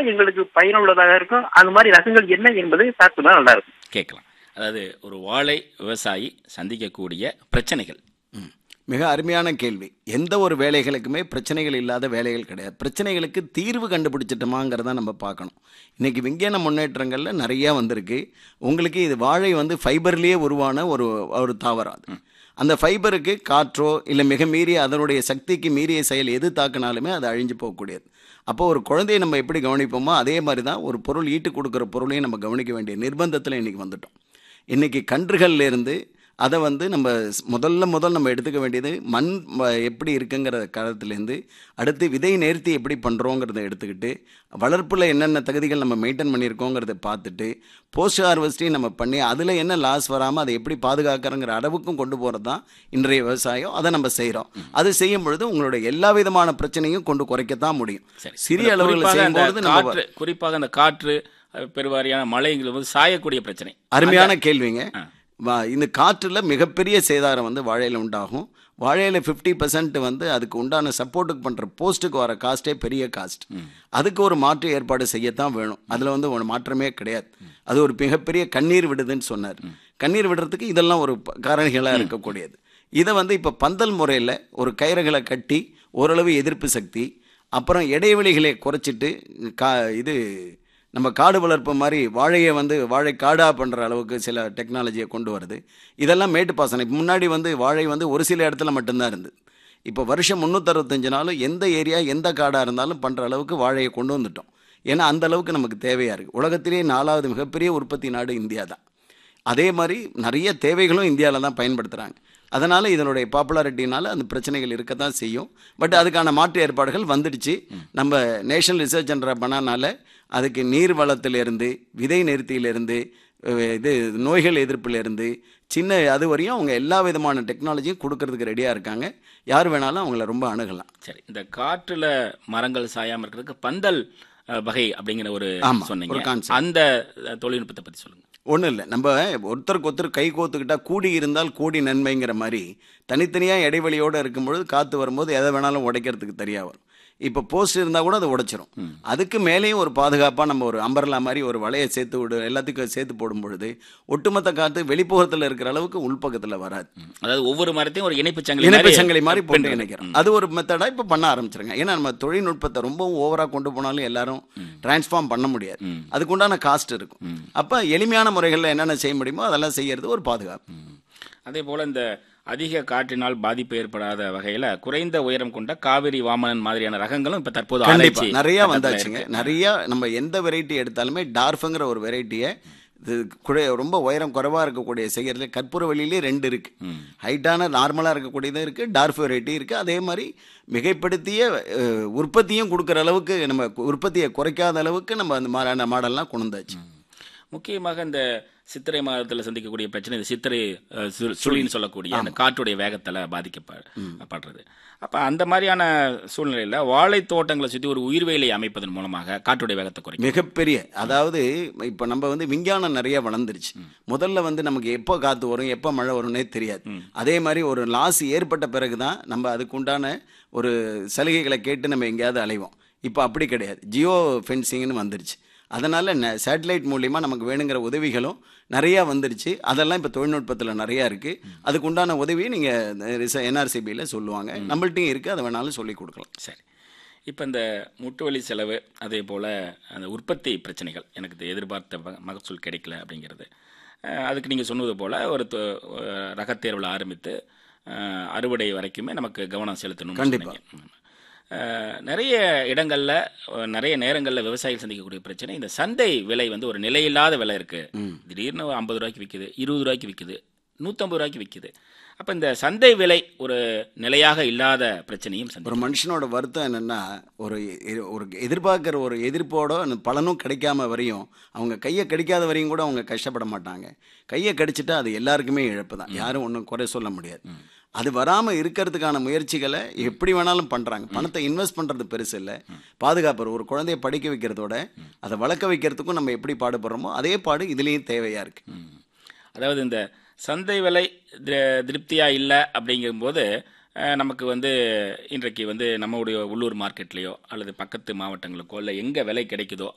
எங்களுக்கு பயனுள்ளதாக இருக்கும் அந்த மாதிரி ரகங்கள் என்ன என்பதை பார்த்துதான் நல்லா இருக்கும் கேட்கலாம் அதாவது ஒரு வாழை விவசாயி சந்திக்கக்கூடிய பிரச்சனைகள் ம். மிக அருமையான கேள்வி எந்த ஒரு வேலைகளுக்குமே பிரச்சனைகள் இல்லாத வேலைகள் கிடையாது பிரச்சனைகளுக்கு தீர்வு கண்டுபிடிச்சிட்டோமாங்கிறத நம்ம பார்க்கணும் இன்னைக்கு விஞ்ஞான முன்னேற்றங்களில் நிறைய வந்திருக்கு உங்களுக்கு இது வாழை வந்து ஃபைபர்லேயே உருவான ஒரு ஒரு தாவரம் அது அந்த ஃபைபருக்கு காற்றோ இல்லை மிக மீறிய அதனுடைய சக்திக்கு மீறிய செயல் எது தாக்குனாலுமே அது அழிஞ்சு போகக்கூடியது அப்போ ஒரு குழந்தையை நம்ம எப்படி கவனிப்போமோ அதே மாதிரி தான் ஒரு பொருள் ஈட்டு கொடுக்குற பொருளையும் நம்ம கவனிக்க வேண்டிய நிர்பந்தத்தில் இன்றைக்கி வந்துட்டோம் இன்றைக்கி கன்றுகள்ல இருந்து அதை வந்து நம்ம ஸ்- முதல்ல முதல் நம்ம எடுத்துக்க வேண்டியது மண் ம- எப்படி இருக்குங்கிற காலத்துலேருந்து அடுத்து விதை நேர்த்தி எப்படி பண்ணுறோங்கிறத எடுத்துக்கிட்டு வளர்ப்பில் என்னென்ன தகுதிகள் நம்ம மெயின்டைன் பண்ணியிருக்கோங்கிறத பார்த்துட்டு போஸ்ட் ஹார்வெஸ்டையும் நம்ம பண்ணி அதில் என்ன லாஸ் வராமல் அதை எப்படி பாதுகாக்கிறங்கிற அளவுக்கும் கொண்டு போகிறது தான் இன்றைய விவசாயம் அதை நம்ம செய்கிறோம் அது செய்யும் பொழுது உங்களுடைய எல்லா விதமான பிரச்சனையும் கொண்டு குறைக்கத்தான் முடியும் சரி சிறிய அந்த அளவில் குறிப்பாக அந்த செய்யும்பொழுது நம்ம காற்று குறிப்பாக அந்த காற்று அஹ், பெருவாரியான மழைங்கிறது வந்து சாயக்கூடிய பிரச்சனை அருமையான கேள்விங்க ஆ. வா- இந்த காற்றில் மிகப்பெரிய சேதாரம் வந்து வாழையில் உண்டாகும் வாழையில் ஃபிஃப்டி பர்சன்ட் வந்து அதுக்கு உண்டான சப்போர்ட்டுக்கு பண்ணுற போஸ்ட்டுக்கு வர காஸ்ட்டே பெரிய காஸ்ட் அதுக்கு ஒரு மாற்று ஏற்பாடு செய்யத்தான் வேணும் அதில் வந்து ஒரு மாற்றமே கிடையாது அது ஒரு மிகப்பெரிய கண்ணீர் விடுதுன்னு சொன்னார் கண்ணீர் விடுறதுக்கு இதெல்லாம் ஒரு ப- காரணிகளாக இருக்கக்கூடியது இதை வந்து இப்போ பந்தல் முறையில் ஒரு கயிறுகளை கட்டி ஓரளவு எதிர்ப்பு சக்தி அப்புறம் இடைவெளிகளை குறைச்சிட்டு கா இது நம்ம காடு வளர்ப்பு மாதிரி வாழையை வந்து வாழை காடாக பண்ணுற அளவுக்கு சில டெக்னாலஜியை கொண்டு வருது இதெல்லாம் மேட்டுப்பாசனம் இப்போ முன்னாடி வந்து வாழை வந்து ஒரு சில இடத்துல மட்டும்தான் இருந்தது இப்போ வருஷம் முந்நூற்றறுபத்தஞ்சு நாளும் எந்த ஏரியா எந்த காடாக இருந்தாலும் பண்ணுற அளவுக்கு வாழையை கொண்டு வந்துட்டோம் ஏன்னா அந்த அளவுக்கு நமக்கு தேவையாக இருக்குது உலகத்திலேயே நாலாவது மிகப்பெரிய உற்பத்தி நாடு இந்தியா தான் அதே மாதிரி நிறைய தேவைகளும் இந்தியாவில் தான் பயன்படுத்துகிறாங்க அதனால் இதனுடைய பாப்புலாரிட்டினால அந்த பிரச்சனைகள் இருக்க தான் செய்யும் பட் அதுக்கான மாற்று ஏற்பாடுகள் வந்துடுச்சு நம்ம நேஷனல் ரிசர்ச் சென்டரை பண்ணனால அதுக்கு நீர் வளத்திலிருந்து விதை நிறுத்தியிலிருந்து அஹ், இது நோய்கள் எதிர்ப்பிலிருந்து சின்ன அது வரையும் அவங்க எல்லா விதமான டெக்னாலஜியும் கொடுக்கறதுக்கு ரெடியாக இருக்காங்க யார் வேணாலும் அவங்கள ரொம்ப அணுகலாம் சரி இந்த காற்றுல மரங்கள் சாயாம இருக்கிறதுக்கு பந்தல் அஹ், வகை அப்படிங்கிற ஒரு ஆமா, சொன்னீங்க ஒரு concept. அந்த அஹ், தொழில்நுட்பத்தை பத்தி சொல்லுங்க ஒன்றும் இல்லை நம்ம ஒருத்தருக்கு ஒருத்தர் கை கோத்துக்கிட்டா கூடி இருந்தால் கூடி நன்மைங்கிற மாதிரி தனித்தனியாக இடைவெளியோடு இருக்கும்பொழுது காற்று வரும்போது எதை வேணாலும் உடைக்கிறதுக்கு தெரியா வரும் இப்போ போஸ்ட் இருந்தால் கூட அதை உடைச்சிரும் அதுக்கு மேலேயும் ஒரு பாதுகாப்பாக நம்ம ஒரு அம்பர்லா மாதிரி ஒரு வலையை சேர்த்து விடு எல்லாத்துக்கும் சேர்த்து போடும் பொழுது ஒட்டுமொத்த காற்று வெளிப்புறத்தில் இருக்கிற அளவுக்கு உள்பக்கத்தில் வராது அதாவது ஒவ்வொரு மரத்தையும் ஒரு இணைப்பு சங்கிலி இணைப்பு மாதிரி சங்கிலி மாதிரி போட்டு பின்னுறது. இணைக்கிறோம் அது ஒரு மெத்தடாக இப்போ பண்ண ஆரம்பிச்சிருங்க ஏன்னா நம்ம தொழில்நுட்பத்தை ரொம்பவும் ஓவராக கொண்டு போனாலும் எல்லாரும் டிரான்ஸ்ஃபார்ம் பண்ண முடியாது அதுக்குண்டான காஸ்ட் இருக்கும் அப்போ எளிமையான முறைகளில் என்னென்ன செய்ய முடியுமோ அதெல்லாம் செய்யறது ஒரு பாதுகாப்பு அதே போல இந்த அதிக காற்றினால் பாதிப்பு ஏற்படாத வகையில குறைந்த உயரம் கொண்ட காவிரி வாமனன் மாதிரியான ரகங்களும் இப்ப தற்போது கண்டிப்பா ஆராய்ச்சி நிறைய கட்டத்துல வந்தாச்சுங்க இருக்கு. நிறைய நம்ம எந்த வெரைட்டி எடுத்தாலுமே டார்ஃபுங்கிற ஒரு வெரைட்டியை இது குறை ரொம்ப உயரம் குறைவாக இருக்கக்கூடிய செய்யறதுல கற்பூர வெளியிலே ரெண்டு இருக்கு ஹைட்டான நார்மலாக இருக்கக்கூடியதும் இருக்கு டார்ஃப் வெரைட்டி இருக்கு அதே மாதிரி மிகைப்படுத்திய அஹ், உற்பத்தியும் கொடுக்குற அளவுக்கு நம்ம உற்பத்தியை குறைக்காத அளவுக்கு நம்ம அந்த மாதிரியான மாடல்லாம் கொண்டு வந்தாச்சு முக்கியமாக இந்த சித்திரை மாதத்துல சந்திக்கக்கூடிய பிரச்சனை இந்த சித்திரை அஹ், சு- சுழின்னு சொல்லக்கூடிய அந்த காற்றுடைய வேகத்துல பாதிக்கப்படுறது அப்ப அந்த மாதிரியான சூழ்நிலையில வாழை தோட்டங்களை சுத்தி ஒரு உயிர்வேலை அமைப்பதன் மூலமாக காற்றுடைய வேகத்தை குறைக்கும் மிகப்பெரிய அதாவது இப்போ நம்ம வந்து விஞ்ஞானம் நிறைய வளர்ந்துருச்சு முதல்ல வந்து நமக்கு எப்போ காற்று வரும் எப்போ மழை வரும்னே தெரியாது அதே மாதிரி ஒரு லாஸ் ஏற்பட்ட பிறகு தான் நம்ம அதுக்குண்டான ஒரு சலுகைகளை கேட்டு நம்ம எங்கேயாவது அலைவோம் இப்போ அப்படி கிடையாது ஜியோ ஃபென்சிங்னு வந்துருச்சு அதனால் சேட்டலைட் மூலிமா நமக்கு வேணுங்கிற உதவிகளும் நிறையா வந்துருச்சு அதெல்லாம் இப்போ தொழில்நுட்பத்தில் நிறையா இருக்குது அதுக்கு உண்டான உதவியை நீங்கள் என்ஆர்சிபியில் சொல்லுவாங்க நம்மள்ட்டையும் இருக்குது அதை வேணாலும் சொல்லி கொடுக்கலாம் சரி இப்போ இந்த முட்டு வலி செலவு அதே போல் அந்த உற்பத்தி பிரச்சனைகள் எனக்கு இது எதிர்பார்த்த மக- மகசூல் கிடைக்கல அப்படிங்கிறது அஹ், அதுக்கு நீங்கள் சொன்னது போல் ஒரு தொ- அஹ், ரகத்தேர்வில் ஆரம்பித்து அஹ், அறுவடை வரைக்குமே நமக்கு கவனம் செலுத்தணும் கண்டிப்பா. நிறைய இடங்கள்ல அஹ், நிறைய நேரங்களில் விவசாயிகள் சந்திக்கக்கூடிய பிரச்சனை இந்த சந்தை விலை வந்து ஒரு நிலையில்லாத விலை இருக்கு திடீர்னு ஐம்பது ரூபாய்க்கு விற்குது இருபது ரூபாய்க்கு விற்குது நூற்றம்பது ரூபாய்க்கு விற்குது அப்போ இந்த சந்தை விலை ஒரு நிலையாக இல்லாத பிரச்சனையும் சந்தி ஒரு மனுஷனோட வருத்தம் என்னன்னா ஒரு எ- ஒரு எதிர்பார்க்குற ஒரு எதிர்ப்போட அந்த பலனும் கிடைக்காம வரையும் அவங்க கையை கடிக்காத வரையும் கூட அவங்க கஷ்டப்பட மாட்டாங்க கையை கடிச்சிட்டா அது எல்லாருக்குமே இழப்பு தான் யாரும் ஒன்றும் குறை சொல்ல முடியாது அது வராமல் இருக்கிறதுக்கான முயற்சிகளை எப்படி வேணாலும் பண்ணுறாங்க பணத்தை இன்வெஸ்ட் பண்ணுறது பெருசு இல்லை பாதுகாப்பு ஒரு குழந்தைய படிக்க வைக்கிறதோட அதை வளர்க்க வைக்கிறதுக்கும் நம்ம எப்படி பாடுபடுறோமோ அதே பாடு இதுலேயும் தேவையாக இருக்குது ம். அதாவது இந்த சந்தை விலை தி- திருப்தியா இல்லை அப்படிங்கும்போது அஹ், நமக்கு வந்து இன்றைக்கு வந்து நம்மளுடைய உள்ளூர் மார்க்கெட்லேயோ அல்லது பக்கத்து மாவட்டங்களுக்கோ இல்லை எங்கே விலை கிடைக்குதோ